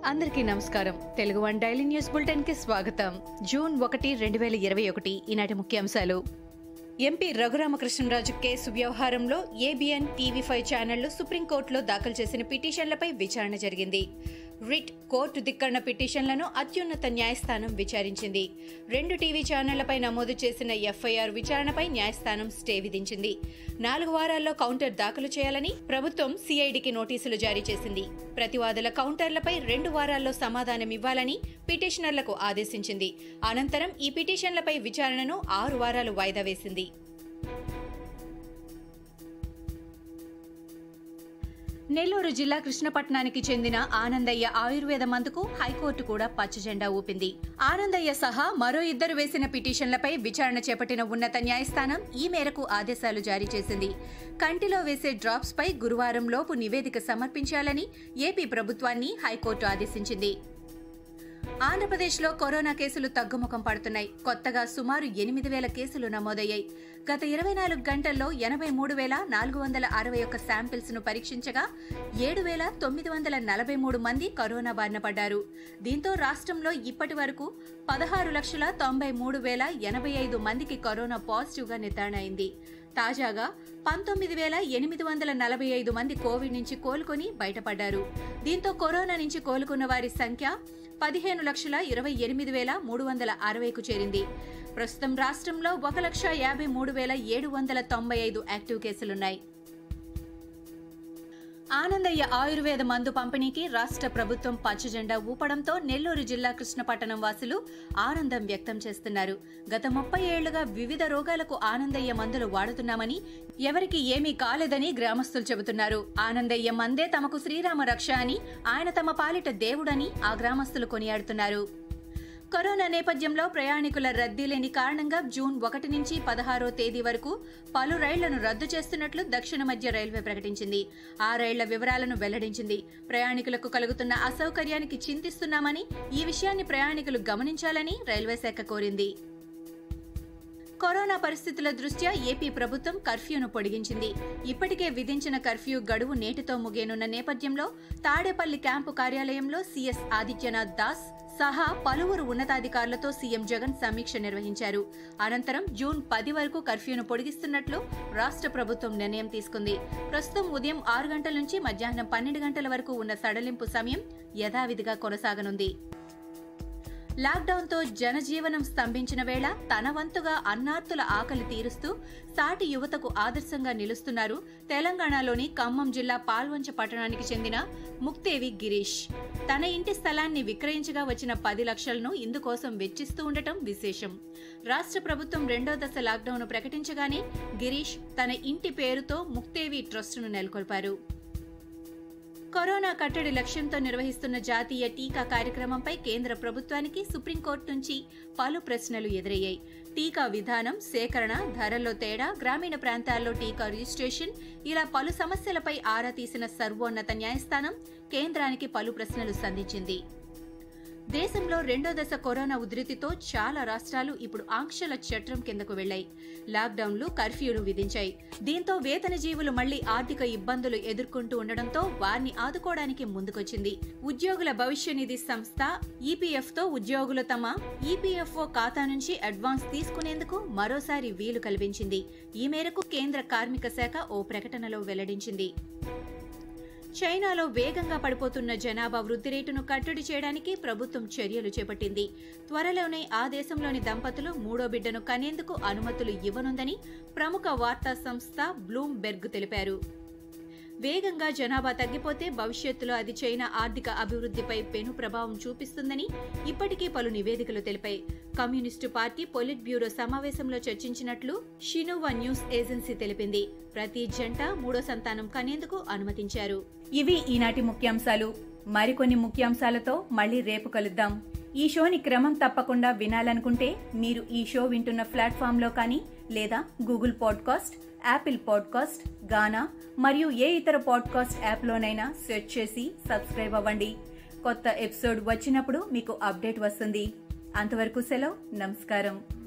అందరికీ నమస్కారం Telugu one daily news bulletin కి స్వాగతం జూన్ ఒకటి రెండు వేల ఇరవై ఒకటి ఈనాటి ముఖ్యాంశాలు ఎంపీ రఘురామకృష్ణరాజు కేసు వ్యవహారంలో ఏబిఎన్ టీవీ ఫైవ్ ఛానళ్లు సుప్రీంకోర్టులో దాఖలు చేసిన పిటిషన్లపై విచారణ జరిగింది రిట్ కోర్టు ధిక్కరణ పిటిషన్లను అత్యున్నత న్యాయస్థానం విచారించింది రెండు టీవీ ఛానళ్లపై నమోదు చేసిన ఎఫ్ఐఆర్ విచారణపై న్యాయస్థానం స్టే విధించింది నాలుగు వారాల్లో కౌంటర్ దాఖలు చేయాలని ప్రభుత్వం సిఐడికి నోటీసులు జారీ చేసింది ప్రతివాదుల కౌంటర్లపై రెండు వారాల్లో సమాధానం ఇవ్వాలని పిటిషనర్లకు ఆదేశించింది అనంతరం ఈ పిటిషన్లపై విచారణను ఆరు వారాలు వాయిదా వేసింది నెల్లూరు జిల్లా కృష్ణపట్నానికి చెందిన ఆనందయ్య ఆయుర్వేద మందుకు హైకోర్టు కూడా పచ్చజెండా ఊపింది ఆనందయ్య సహా మరో ఇద్దరు వేసిన పిటిషన్లపై విచారణ చేపట్టిన ఉన్నత న్యాయస్థానం ఈ మేరకు ఆదేశాలు జారీ చేసింది కంటిలో వేసే డ్రాప్స్ పై గురువారం లోపు నివేదిక సమర్పించాలని ఏపీ ప్రభుత్వాన్ని హైకోర్టు ఆదేశించింది ఆంధ్రప్రదేశ్లో కరోనా కేసులు తగ్గుముఖం పడుతున్నాయి కొత్తగా సుమారు ఎనిమిది వేల కేసులు నమోదయ్యాయి గత ఇరవై నాలుగు గంటల్లో ఎనభై మూడు వేల నాలుగు వందల అరవై ఒక్క శాంపిల్స్ ను పరీక్షించగా ఏడు వేల తొమ్మిది వందల నలభై మూడు మంది కరోనా బారిన పడ్డారు దీంతో రాష్ట్రంలో ఇప్పటి వరకు పదహారు లక్షల తొంభై మూడు వేల ఎనభై ఐదు మందికి కరోనా పాజిటివ్ గా నిర్ధారణ అయింది తాజాగా పంతొమ్మిది వేల ఎనిమిది వందల నలభై ఐదు మంది కోవిడ్ నుంచి కోలుకొని బయటపడ్డారు దీంతో కరోనా నుంచి కోలుకున్న వారి సంఖ్య పదిహేను లక్షల ఇరవై ఎనిమిది వేల మూడు వందల అరవైకు చేరింది ప్రస్తుతం రాష్ట్రంలో ఒక లక్ష యాభై మూడు వేల ఏడు వందల తొంభై ఐదు యాక్టివ్ కేసులున్నాయి ఆనందయ్య ఆయుర్వేద మందు పంపిణీకి రాష్ట్ర ప్రభుత్వం పచ్చజెండా ఊపడంతో నెల్లూరు జిల్లా కృష్ణపట్టణం వాసులు ఆనందం వ్యక్తం చేస్తున్నారు గత ముప్పై ఏళ్లుగా వివిధ రోగాలకు ఆనందయ్య మందులు వాడుతున్నామని ఎవరికి ఏమీ కాలేదని గ్రామస్తులు చెబుతున్నారు ఆనందయ్య మందే తమకు శ్రీరామ రక్ష అని ఆయన తమ పాలిట దేవుడని ఆ గ్రామస్తులు కొనియాడుతున్నారు కరోనా నేపథ్యంలో ప్రయాణికుల రద్దీ లేని కారణంగా జూన్ ఒకటి నుంచి పదహారో తేదీ వరకు పలు రైళ్లను రద్దు చేస్తున్నట్లు దక్షిణ మధ్య రైల్వే ప్రకటించింది ఆ రైళ్ల వివరాలను వెల్లడించింది ప్రయాణికులకు కలుగుతున్న అసౌకర్యానికి చింతిస్తున్నామని ఈ విషయాన్ని ప్రయాణికులు గమనించాలని రైల్వే శాఖ కోరింది కరోనా పరిస్థితుల దృష్ట్యా ఏపీ ప్రభుత్వం కర్ఫ్యూను పొడిగించింది ఇప్పటికే విధించిన కర్ఫ్యూ గడువు నేటితో ముగియనున్న నేపథ్యంలో తాడేపల్లి క్యాంపు కార్యాలయంలో సీఎస్ ఆదిత్యనాథ్ దాస్ సహా పలువురు ఉన్నతాధికారులతో సీఎం జగన్ సమీక్ష నిర్వహించారు అనంతరం జూన్ పది వరకు కర్ఫ్యూను పొడిగిస్తున్నట్లు రాష్ట్ర ప్రభుత్వం నిర్ణయం తీసుకుంది ప్రస్తుతం ఉదయం ఆరు గంటల నుంచి మధ్యాహ్నం పన్నెండు గంటల వరకు ఉన్న సడలింపు సమయం యథావిధిగా కొనసాగనుంది లాక్డౌన్తో జనజీవనం స్తంభించిన వేళ తన వంతుగా అన్నార్తుల ఆకలి తీరుస్తూ సాటి యువతకు ఆదర్శంగా నిలుస్తున్నారు తెలంగాణలోని ఖమ్మం జిల్లా పాల్వంచ పట్టణానికి చెందిన ముక్తేవి గిరీష్ తన ఇంటి స్థలాన్ని విక్రయించగా వచ్చిన పది లక్షలను ఇందుకోసం వెచ్చిస్తూ ఉండటం విశేషం రాష్ట్ర ప్రభుత్వం రెండో దశ లాక్డౌన్ ప్రకటించగానే గిరీష్ తన ఇంటి పేరుతో ముక్తేవి ట్రస్టును నెలకొల్పారు కరోనా కట్టడి లక్ష్యంతో నిర్వహిస్తున్న జాతీయ టీకా కార్యక్రమంపై కేంద్ర ప్రభుత్వానికి సుప్రీంకోర్టు నుంచి పలు ప్రశ్నలు ఎదురయ్యాయి టీకా విధానం సేకరణ ధరల్లో తేడా గ్రామీణ ప్రాంతాల్లో టీకా రిజిస్ట్రేషన్ ఇలా పలు సమస్యలపై ఆరా తీసిన సర్వోన్నత న్యాయస్థానం కేంద్రానికి పలు ప్రశ్నలు సంధించింది దేశంలో రెండో దశ కరోనా ఉధృతితో చాలా రాష్ట్రాలు ఇప్పుడు ఆంక్షల చట్రం కిందకు వెళ్లాయి లాక్డౌన్లు కర్ఫ్యూలు విధించాయి దీంతో వేతన జీవులు మళ్లీ ఆర్థిక ఇబ్బందులు ఎదుర్కొంటూ ఉండడంతో వారిని ఆదుకోవడానికి ముందుకొచ్చింది ఉద్యోగుల భవిష్య నిధి సంస్థ ఈపీఎఫ్ తో ఉద్యోగులు తమ ఈపీఎఫ్ఓ ఖాతా నుంచి అడ్వాన్స్ తీసుకునేందుకు మరోసారి వీలు కల్పించింది ఈ మేరకు కేంద్ర కార్మిక శాఖ ఓ ప్రకటనలో వెల్లడించింది చైనాలో వేగంగా పడిపోతున్న జనాభా వృద్ధి రేటును కట్టడి చేయడానికి ప్రభుత్వం చర్యలు చేపట్టింది త్వరలోనే ఆ దేశంలోని దంపతులు మూడో బిడ్డను కనేందుకు అనుమతులు ఇవ్వనుందని ప్రముఖ వార్తా సంస్థ బ్లూంబెర్గ్ తెలిపారు వేగంగా జనాభా తగ్గిపోతే భవిష్యత్తులో అది చైనా ఆర్థిక అభివృద్ధిపై పెను ప్రభావం చూపిస్తుందని ఇప్పటికే పలు నివేదికలు తెలిపాయి కమ్యూనిస్టు పార్టీ పొలిట్ బ్యూరో సమావేశంలో చర్చించినట్లు షినువా న్యూస్ ఏజెన్సీ తెలిపింది ప్రతి జంట మూడో సంతానం కనేందుకు అనుమతించారు ఇవి ఈనాటి ముఖ్యాంశాలు మరికొన్ని ముఖ్యాంశాలతో మళ్ళీ రేపు కలుద్దాం ఈ షోని క్రమం తప్పకుండా వినాలనుకుంటే మీరు ఈ షో వింటున్న ప్లాట్ఫామ్లో కానీ లేదా Google podcast Apple podcast Gaana మరియు ఏ ఇతర పాడ్కాస్ట్ యాప్లోనైనా సెర్చ్ చేసి సబ్స్క్రైబ్ అవ్వండి కొత్త ఎపిసోడ్ వచ్చినప్పుడు మీకు అప్డేట్ వస్తుంది అంతవరకు సెలవు నమస్కారం